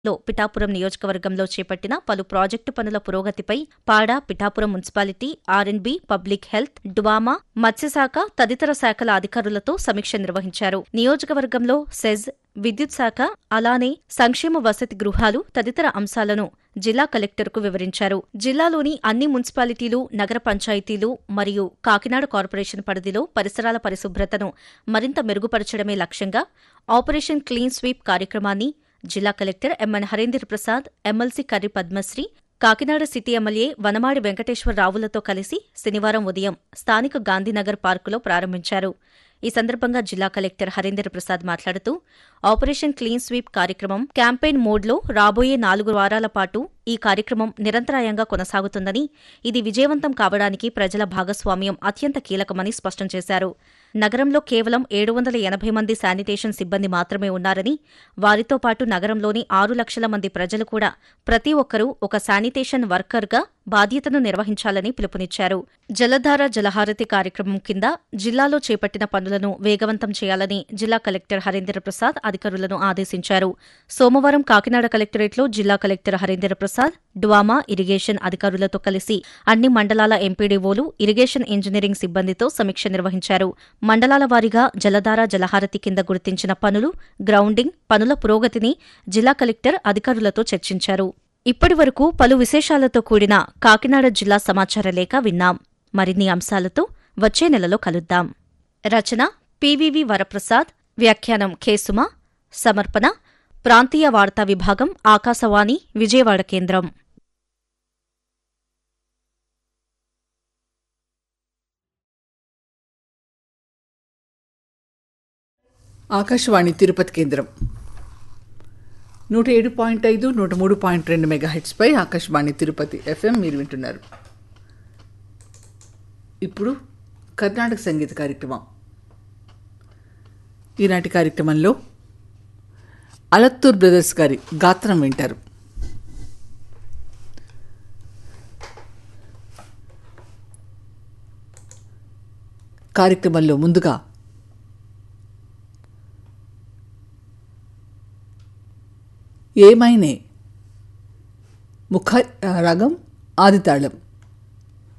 లో పిఠాపురం నియోజకవర్గంలో చేపట్టిన పలు ప్రాజెక్టు పనుల పురోగతిపై పాడా Pithapuram municipality RNB public health డువామా మత్స్యశాఖ తదితర శాఖల అధికారులతో సమీక్ష నిర్వహించారు నియోజకవర్గంలో సెజ్ విద్యుత్ శాఖ అలానే సంక్షేమ వసతి గృహాలు తదితర అంశాలను జిల్లా కలెక్టర్కు వివరించారు జిల్లాలోని అన్ని మున్సిపాలిటీలు నగర పంచాయతీలు మరియు కాకినాడ కార్పొరేషన్ పరిధిలో పరిసరాల పరిశుభ్రతను మరింత మెరుగుపరచడమే లక్ష్యంగా ఆపరేషన్ క్లీన్ స్వీప్ కార్యక్రమాన్ని జిల్లా collector MN Harendra Prasad MLC Karri Padmasri Kakinada city MLA Vanamadi వెంకటేశ్వరరావులతో కలిసి శనివారం ఉదయం స్థానిక గాంధీనగర్ పార్కులో ప్రారంభించారు ఈ సందర్భంగా జిల్లా కలెక్టర్ హరేంద్ర ప్రసాద్ మాట్లాడుతూ ఆపరేషన్ క్లీన్ స్వీప్ కార్యక్రమం క్యాంపెయిన్ మోడ్లో రాబోయే నాలుగు వారాల పాటు ఈ కార్యక్రమం నిరంతరాయంగా కొనసాగుతుందని ఇది విజయవంతం కావడానికి ప్రజల భాగస్వామ్యం అత్యంత కీలకమని స్పష్టం చేశారు నగరంలో కేవలం ఏడు వందల ఎనభై మంది శానిటేషన్ సిబ్బంది మాత్రమే ఉన్నారని వారితో పాటు నగరంలోని ఆరు లక్షల మంది ప్రజలు కూడా ప్రతి ఒక్కరూ ఒక శానిటేషన్ వర్కర్గా బాధ్యతను నిర్వహించాలని పిలుపునిచ్చారు జలధార జలహారతి కార్యక్రమం కింద జిల్లాలో చేపట్టిన పనులను వేగవంతం చేయాలని జిల్లా కలెక్టర్ హరేంద్ర ప్రసాద్ అధికారులను ఆదేశించారు సోమవారం కాకినాడ కలెక్టరేట్లో జిల్లా కలెక్టర్ హరేంద్ర ప్రసాద్ డ్వామా ఇరిగేషన్ అధికారులతో కలిసి అన్ని మండలాల ఎంపీడీఓలు ఇరిగేషన్ ఇంజనీరింగ్ సిబ్బందితో సమీక్ష నిర్వహించారు మండలాల వారీగా జలధార జలహారతి కింద గుర్తించిన పనులు గ్రౌండింగ్ పనుల పురోగతిని జిల్లా కలెక్టర్ అధికారులతో చర్చించారు ఇప్పటి వరకు పలు విశేషాలతో కూడిన కాకినాడ జిల్లా సమాచార లేఖ విన్నాం మరిన్ని అంశాలతో వచ్చే నెలలో కలుద్దాం రచన పివివి వరప్రసాద్ వ్యాఖ్యానం కేసుమ సమర్పణ ప్రాంతీయ వార్తా విభాగం ఆకాశవాణి విజయవాడ కేంద్రం ఆకాశవాణి తిరుపతి కేంద్రం నూట ఏడు పాయింట్ ఐదు నూట మూడు పాయింట్ రెండు మెగాహెట్స్పై ఆకాశవాణి తిరుపతి ఎఫ్ఎం మీరు వింటున్నారు ఇప్పుడు కర్ణాటక సంగీత కార్యక్రమం ఈనాటి కార్యక్రమంలో అలత్తూర్ బ్రదర్స్ గారి గాత్రం వింటారు కార్యక్రమంలో ముందుగా ఏమైనే ముఖ రాగం ఆదితాళం